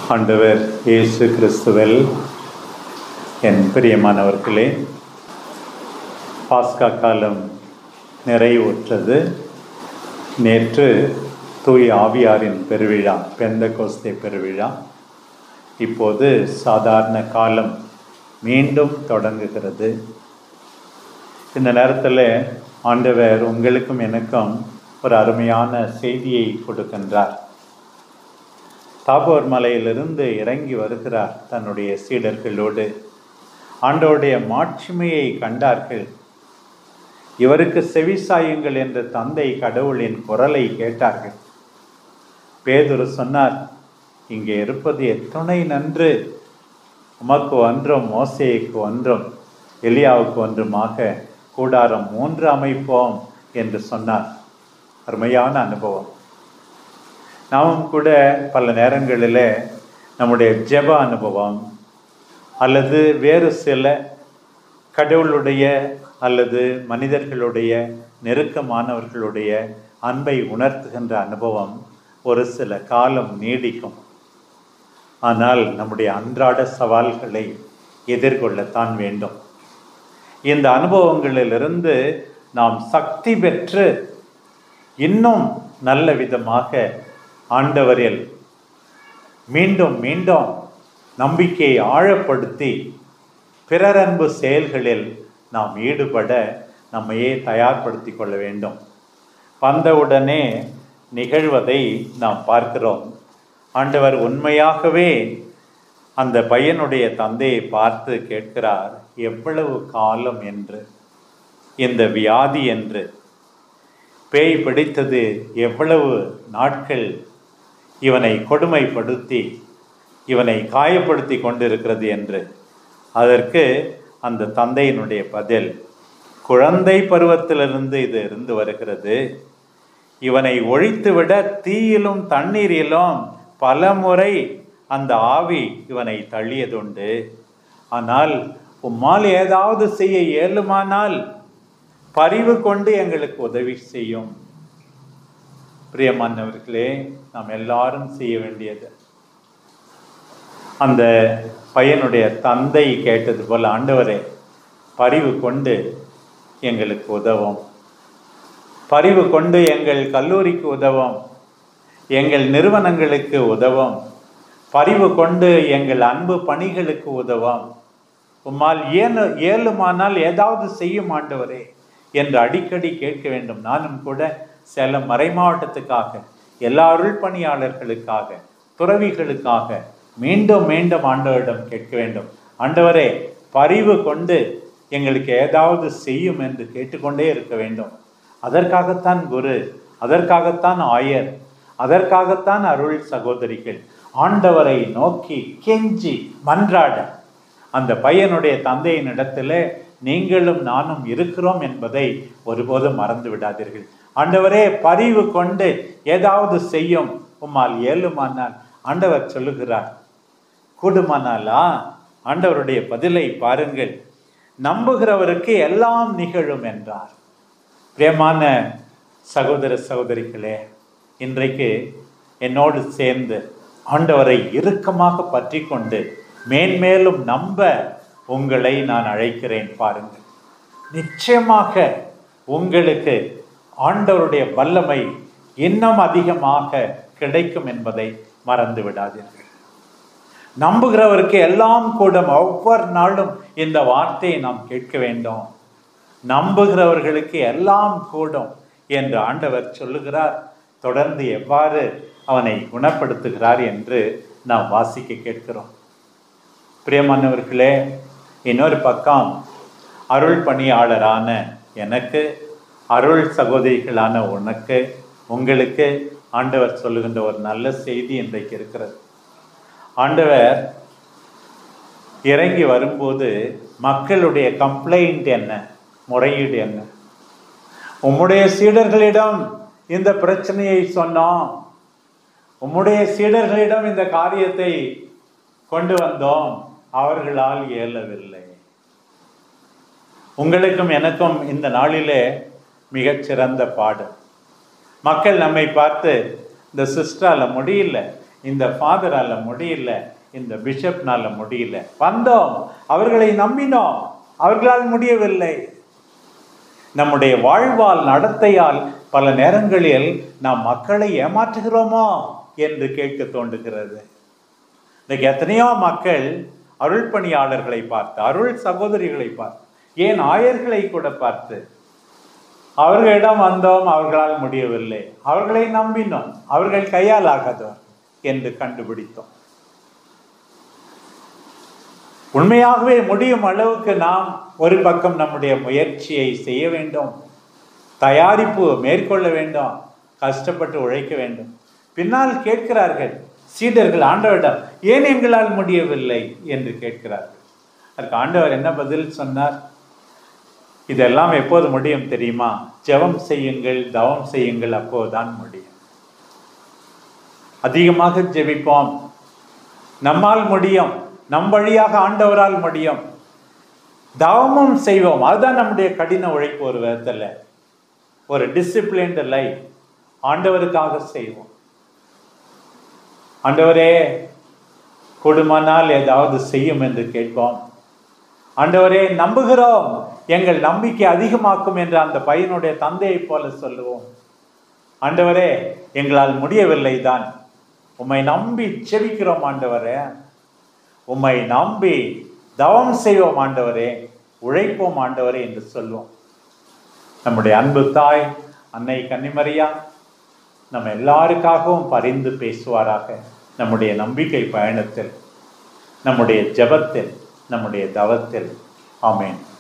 ஆண்டவர் இயேசு கிறிஸ்துவில் என் பிரியமானவர்களே பாஸ்கா காலம் நிறைவுற்றது நேற்று தூய் ஆவியாரின் பெருவிழா பெந்த கோஸ்தே பெருவிழா இப்போது சாதாரண காலம் மீண்டும் தொடங்குகிறது இந்த நேரத்தில் ஆண்டவர் உங்களுக்கும் எனக்கும் ஒரு அருமையான செய்தியை கொடுக்கின்றார் தாபோர் மலையிலிருந்து இறங்கி வருகிறார் தன்னுடைய சீடர்களோடு ஆண்டோடைய மாட்சிமையை கண்டார்கள் இவருக்கு செவிசாயுங்கள் என்று தந்தை கடவுளின் குரலை கேட்டார்கள் பேதுரு சொன்னார் இங்கே இருப்பது எத்துணை நன்று உமக்கு ஒன்றும் மோசேக்கு ஒன்றும் எலியாவுக்கு ஒன்றுமாக கூடாரம் மூன்று அமைப்போம் என்று சொன்னார் அருமையான அனுபவம் நாமும் கூட பல நேரங்களில் நம்முடைய ஜெப அனுபவம் அல்லது வேறு சில கடவுளுடைய அல்லது மனிதர்களுடைய நெருக்கமானவர்களுடைய அன்பை உணர்த்துகின்ற அனுபவம் ஒரு சில காலம் நீடிக்கும் ஆனால் நம்முடைய அன்றாட சவால்களை எதிர்கொள்ளத்தான் வேண்டும் இந்த அனுபவங்களிலிருந்து நாம் சக்தி பெற்று இன்னும் நல்ல விதமாக ஆண்டவரில் மீண்டும் மீண்டும் நம்பிக்கையை ஆழப்படுத்தி பிறரன்பு செயல்களில் நாம் ஈடுபட நம்மையே தயார்படுத்தி கொள்ள வேண்டும் வந்தவுடனே நிகழ்வதை நாம் பார்க்கிறோம் ஆண்டவர் உண்மையாகவே அந்த பையனுடைய தந்தையை பார்த்து கேட்கிறார் எவ்வளவு காலம் என்று இந்த வியாதி என்று பேய் பிடித்தது எவ்வளவு நாட்கள் இவனை கொடுமைப்படுத்தி இவனை காயப்படுத்தி கொண்டிருக்கிறது என்று அதற்கு அந்த தந்தையினுடைய பதில் குழந்தை பருவத்திலிருந்து இது இருந்து வருகிறது இவனை ஒழித்துவிட தீயிலும் தண்ணீரிலும் பல முறை அந்த ஆவி இவனை தள்ளியதுண்டு ஆனால் உம்மால் ஏதாவது செய்ய இயலுமானால் பரிவு கொண்டு எங்களுக்கு உதவி செய்யும் பிரியமானவர்களே நாம் எல்லாரும் செய்ய வேண்டியது அந்த பையனுடைய தந்தை கேட்டது போல ஆண்டவரே பரிவு கொண்டு எங்களுக்கு உதவும் பரிவு கொண்டு எங்கள் கல்லூரிக்கு உதவும் எங்கள் நிறுவனங்களுக்கு உதவும் பரிவு கொண்டு எங்கள் அன்பு பணிகளுக்கு உதவும் உம்மால் ஏனு ஏழுமானால் ஏதாவது செய்யும் ஆண்டவரே என்று அடிக்கடி கேட்க வேண்டும் நானும் கூட சேலம் மறைமாவட்டத்துக்காக எல்லா அருள் பணியாளர்களுக்காக துறவிகளுக்காக மீண்டும் மீண்டும் ஆண்டவரிடம் கேட்க வேண்டும் ஆண்டவரே பரிவு கொண்டு எங்களுக்கு ஏதாவது செய்யும் என்று கேட்டுக்கொண்டே இருக்க வேண்டும் அதற்காகத்தான் குரு அதற்காகத்தான் ஆயர் அதற்காகத்தான் அருள் சகோதரிகள் ஆண்டவரை நோக்கி கெஞ்சி மன்றாட அந்த பையனுடைய தந்தையின் இடத்துல நீங்களும் நானும் இருக்கிறோம் என்பதை ஒருபோதும் மறந்து விடாதீர்கள் ஆண்டவரே பரிவு கொண்டு ஏதாவது செய்யும் உம்மால் ஏழுமானால் ஆண்டவர் சொல்லுகிறார் கூடுமானாலா ஆண்டவருடைய பதிலை பாருங்கள் நம்புகிறவருக்கு எல்லாம் நிகழும் என்றார் பிரியமான சகோதர சகோதரிகளே இன்றைக்கு என்னோடு சேர்ந்து ஆண்டவரை இறுக்கமாக பற்றி கொண்டு மேன்மேலும் நம்ப உங்களை நான் அழைக்கிறேன் பாருங்கள் நிச்சயமாக உங்களுக்கு ஆண்டவருடைய வல்லமை இன்னும் அதிகமாக கிடைக்கும் என்பதை மறந்து விடாதீர்கள் நம்புகிறவருக்கு எல்லாம் கூடும் ஒவ்வொரு நாளும் இந்த வார்த்தையை நாம் கேட்க வேண்டும் நம்புகிறவர்களுக்கு எல்லாம் கூடும் என்று ஆண்டவர் சொல்லுகிறார் தொடர்ந்து எவ்வாறு அவனை குணப்படுத்துகிறார் என்று நாம் வாசிக்க கேட்கிறோம் பிரியமானவர்களே இன்னொரு பக்கம் அருள் பணியாளரான எனக்கு அருள் சகோதரிகளான உனக்கு உங்களுக்கு ஆண்டவர் சொல்லுகின்ற ஒரு நல்ல செய்தி இன்றைக்கு இருக்கிறது ஆண்டவர் இறங்கி வரும்போது மக்களுடைய கம்ப்ளைண்ட் என்ன முறையீடு என்ன உம்முடைய சீடர்களிடம் இந்த பிரச்சனையை சொன்னோம் உம்முடைய சீடர்களிடம் இந்த காரியத்தை கொண்டு வந்தோம் அவர்களால் இயலவில்லை உங்களுக்கும் எனக்கும் இந்த நாளிலே மிகச்சிறந்த பாடு மக்கள் நம்மை பார்த்து இந்த சிஸ்டரால முடியல இந்த ஃபாதரால முடியல இந்த பிஷப்னால முடியல வந்தோம் அவர்களை நம்பினோம் அவர்களால் முடியவில்லை நம்முடைய வாழ்வால் நடத்தையால் பல நேரங்களில் நாம் மக்களை ஏமாற்றுகிறோமோ என்று கேட்க தோன்றுகிறது இன்னைக்கு எத்தனையோ மக்கள் அருள் பணியாளர்களை பார்த்து அருள் சகோதரிகளை பார்த்து ஏன் ஆயர்களை கூட பார்த்து அவர்களிடம் வந்தோம் அவர்களால் முடியவில்லை அவர்களை நம்பினோம் அவர்கள் கையால் ஆகாதவர் என்று கண்டுபிடித்தோம் உண்மையாகவே முடியும் அளவுக்கு நாம் ஒரு பக்கம் நம்முடைய முயற்சியை செய்ய வேண்டும் தயாரிப்பு மேற்கொள்ள வேண்டும் கஷ்டப்பட்டு உழைக்க வேண்டும் பின்னால் கேட்கிறார்கள் சீடர்கள் ஆண்டவரிடம் ஏன் எங்களால் முடியவில்லை என்று கேட்கிறார்கள் அதுக்கு ஆண்டவர் என்ன பதில் சொன்னார் இதெல்லாம் எப்போது முடியும் தெரியுமா ஜெபம் செய்யுங்கள் தவம் செய்யுங்கள் அப்போதுதான் முடியும் அதிகமாக ஜெபிப்போம் நம்மால் முடியும் நம் வழியாக ஆண்டவரால் முடியும் தவமும் செய்வோம் அதுதான் நம்முடைய கடின உழைப்பு ஒரு விதத்தில் ஒரு டிசிப்ளின்டு லைஃப் ஆண்டவருக்காக செய்வோம் ஆண்டவரே கொடுமானால் ஏதாவது செய்யும் என்று கேட்போம் ஆண்டவரே நம்புகிறோம் எங்கள் நம்பிக்கை அதிகமாக்கும் என்று அந்த பையனுடைய தந்தையைப் போல சொல்லுவோம் ஆண்டவரே எங்களால் முடியவில்லை தான் உம்மை நம்பி செவிக்கிறோம் ஆண்டவரே உம்மை நம்பி தவம் செய்வோம் ஆண்டவரே உழைப்போம் ஆண்டவரே என்று சொல்வோம் நம்முடைய அன்பு தாய் அன்னை கன்னிமரியா நம்ம எல்லாருக்காகவும் பரிந்து பேசுவாராக நம்முடைய நம்பிக்கை பயணத்தில் நம்முடைய ஜெபத்தில் நம்முடைய தவத்தில் ஆமென்